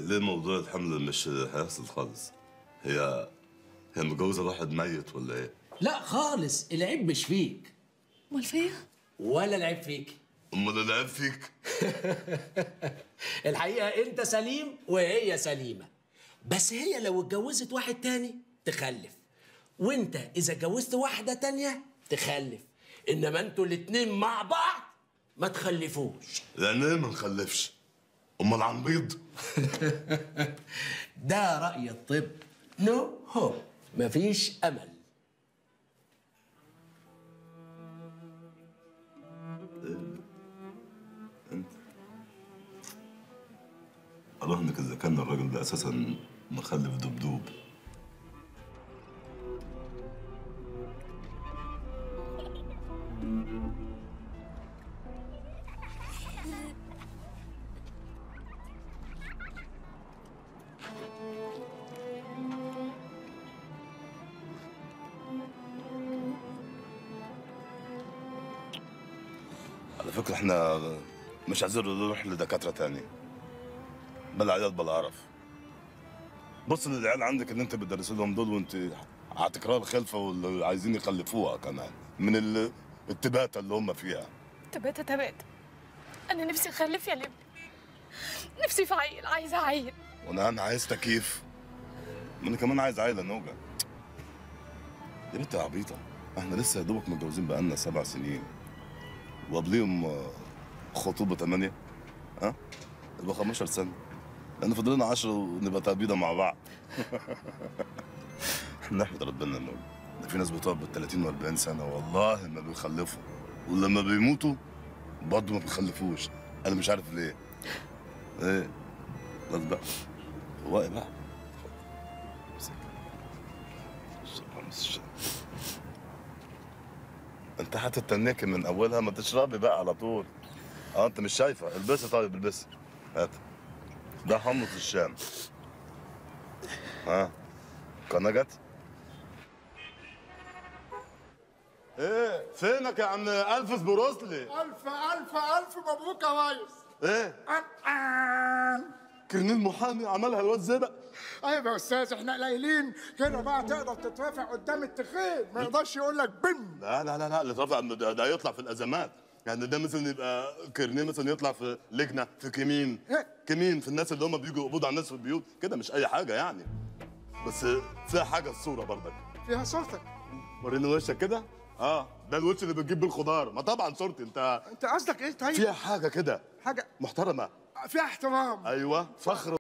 ليه موضوع الحمل مش هيحصل خالص هي هي متجوزه واحد ميت ولا ايه لا خالص العيب مش فيك امال فيا ولا العيب فيك امال العيب فيك الحقيقه انت سليم وهي سليمه بس هي لو اتجوزت واحد تاني تخلف وانت اذا اتجوزت واحده تانية تخلف انما انتوا الاتنين مع بعض ما تخلفوش يعني ايه ما نخلفش امال عم بيض ده راي الطب نو هو مفيش امل اراهنك اذا كان الراجل ده اساسا مخلف دبدوب على فكرة احنا مش عايزين نروح لدكاترة تاني بلا عيال بلا قرف بص للعيال عندك اللي انت بتدرس لهم دول وانت على تكرار الخلفة واللي عايزين يخلفوها كمان من ال- التباتة اللي هم فيها تبات تبات انا نفسي اخلف يا لب نفسي في عيل عايزه عيل وانا انا عايز تكييف ما انا كمان عايز عيلة نوجة يا بنت يا عبيطة احنا لسه يا دوبك متجوزين بقالنا سبع سنين وقبليهم آه، خطوبة ثمانية ها يبقى 15 سنة لأن فاضل لنا 10 ونبقى تقبيضة مع بعض احنا نحمد ربنا انه ده في ناس بتقعد بال 30 و 40 سنة والله ما بيخلفوا ولما بيموتوا برضه ما بيخلفوش أنا مش عارف ليه ايه خلاص بقى واقف بقى امسك. شكراً، شكراً. انت هتتنكي من اولها ما تشربي بقى على طول اه انت مش شايفه البسي طيب البسي هات ده حمص الشام ها قناه جت ايه فينك يا عم الفس بروسلي ألف ألف ألف مبروك يا ريس ايه كرنيل محامي عملها الواد زبق أيوة يا أستاذ إحنا قليلين كده بقى تقدر تترافع قدام التخين ما يقدرش يقول لك بن لا لا لا لا اللي طبعا ده, ده يطلع في الازمات يعني ده مثلا يبقى كرنيه مثلا يطلع في لجنه في كمين إيه؟ كمين في الناس اللي هم بيجوا يقبضوا على الناس في البيوت كده مش اي حاجه يعني بس فيها حاجه الصوره برضك فيها صورتك وريني وشك كده اه ده الوش اللي بتجيب بيه الخضار ما طبعا صورتي انت أنت قصدك إيه طيب؟ فيها حاجه كده حاجة محترمه فيها احترام ايوه فخر